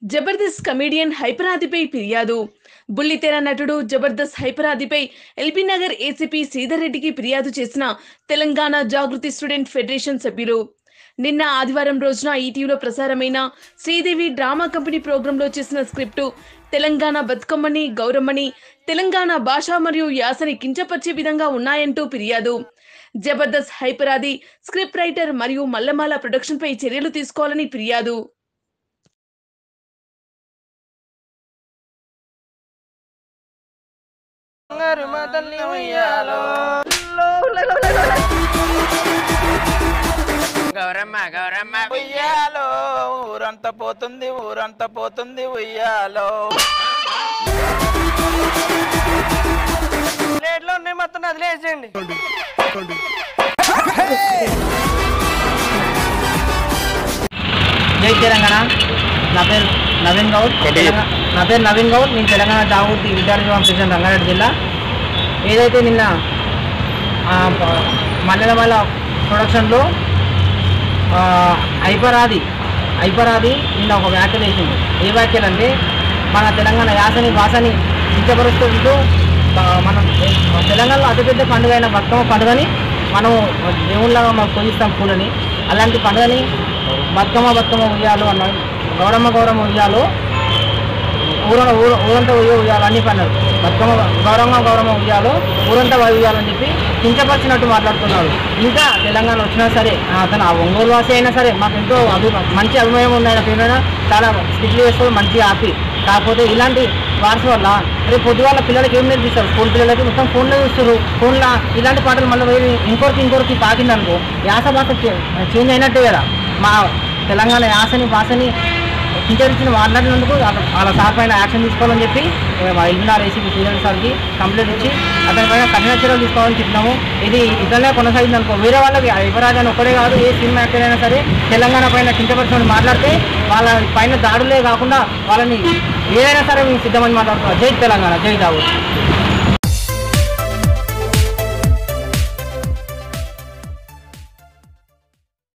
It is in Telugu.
జబర్దస్త్ కమేడియన్ హైపరాదిపై ఫిర్యాదు బుల్లితెర నటుడు జబర్దస్త్ హైపరాదిపై ఎల్బీ నగర్ ఏసీపీ శ్రీధర్ రెడ్డికి ఫిర్యాదు చేసిన తెలంగాణ జాగృతి స్టూడెంట్ ఫెడరేషన్ సభ్యులు నిన్న ఆదివారం రోజున ఈటీవీలో ప్రసారమైన శ్రీదేవి డ్రామా కంపెనీ ప్రోగ్రాంలో చేసిన స్క్రిప్టు తెలంగాణ బతుకమ్మని గౌరమ్మని తెలంగాణ భాష మరియు యాసని కించపరిచే విధంగా ఉన్నాయంటూ ఫిర్యాదు జబర్దస్త్ హైపరాది స్క్రిప్ట్ రైటర్ మరియు మల్లమాల ప్రొడక్షన్ పై చర్యలు తీసుకోవాలని ఫిర్యాదు బంగారు మా తల్లి ఉయ్యాలో గౌరమ్మ గౌరమ్మ ఉయ్యాలో ఊరంతా పోతుంది ఊరంతా పోతుంది ఉయ్యాలో ప్లేట్లో ఉన్నాయి మొత్తం వదిలేసేయండి జై తెలంగాణ నా పేరు నవీన్ గౌడ్ తెలంగాణ- నా పేరు నవీన్ గౌడ్ నేను తెలంగాణ జాగృతి విద్యార్థి ప్రెసిడెంట్ రంగారెడ్డి జిల్లా ఏదైతే నిన్న ఆ, ప- మల్లెలమల్ల ప్రొడక్షన్లో ఆ, ఐపరాది ఐపరాది నిన్న ఒక వ్యాఖ్యలు వేసింది ఏ వ్యాఖ్యలు అంటే మన తెలంగాణ యాసని భాషని కించపరుస్తూ ఆ, మనం తెలంగాణలో అతిపెద్ద పండుగ అయిన బతుకమ్మ పండుగని మనం దేవుళ్ళగా మనం పూజిస్తాం పూలని అలాంటి పండుగని బతుకమ్మ బతుకమ్మ ఉయ్యాలు అన్నాడు గౌరమ్మ గౌరమ్మ ఉయ్యాలు ఊర ఊర ఊరంతా ఉయ్య ఉయ్యాలు అన్ని పన్నారు బతుకమ్మ గౌరమ్మ గౌరమ్మ ఉయ్యాలు ఊరంతా ఉయ్యాలని చెప్పి కించపరిచినట్టు మాట్లాడుతున్నాడు ఇంకా తెలంగాణ వచ్చినా సరే ఆ, అతను ఆ ఒంగోలు వాసి అయినా సరే మాకు ఎంతో అభి మంచి అభిమానం ఉంది ఆయన పేరు మీద చాలా స్టిక్లు వేసుకోవడం మంచి హ్యాపీ కాకపోతే ఇలాంటి వార్స్ వల్ల రేపు పొద్దుగాల పిల్లలకి ఏం నేర్పిస్తారు స్కూల్ పిల్లలకి మొత్తం ఫోన్లో చూస్తారు ఫోన్లో ఇలాంటి పాటలు మళ్ళీ పోయి ఇంకొకరికి ఇంకొకరికి తాకిందనుకో యాస భాష చే- చేంజ్ అయినట్టే కదా మా తెలంగాణ యాసని భాషని కించరించిన మాట్లాడినందుకు వాళ్ళ వాళ్ళ సార్ పైన యాక్షన్ తీసుకోవాలని చెప్పి మా ఎల్బినార్ ఏసీపీ శ్రీధర్ సార్కి కంప్లైంట్ ఇచ్చి అతని పైన కఠిన చర్యలు తీసుకోవాలని చెప్పినాము ఇది ఇతనే కొనసాగింది అనుకో వేరే వాళ్ళకి యువరాజు అని ఒక్కడే కాదు ఏ సినిమా యాక్టర్ అయినా సరే తెలంగాణ పైన కించపరిచిన మాట్లాడితే వాళ్ళ పైన దాడులే కాకుండా వాళ్ళని ఏదైనా సరే మేము సిద్ధమని మాట్లాడుతున్నాం జై తెలంగాణ జై దావూద్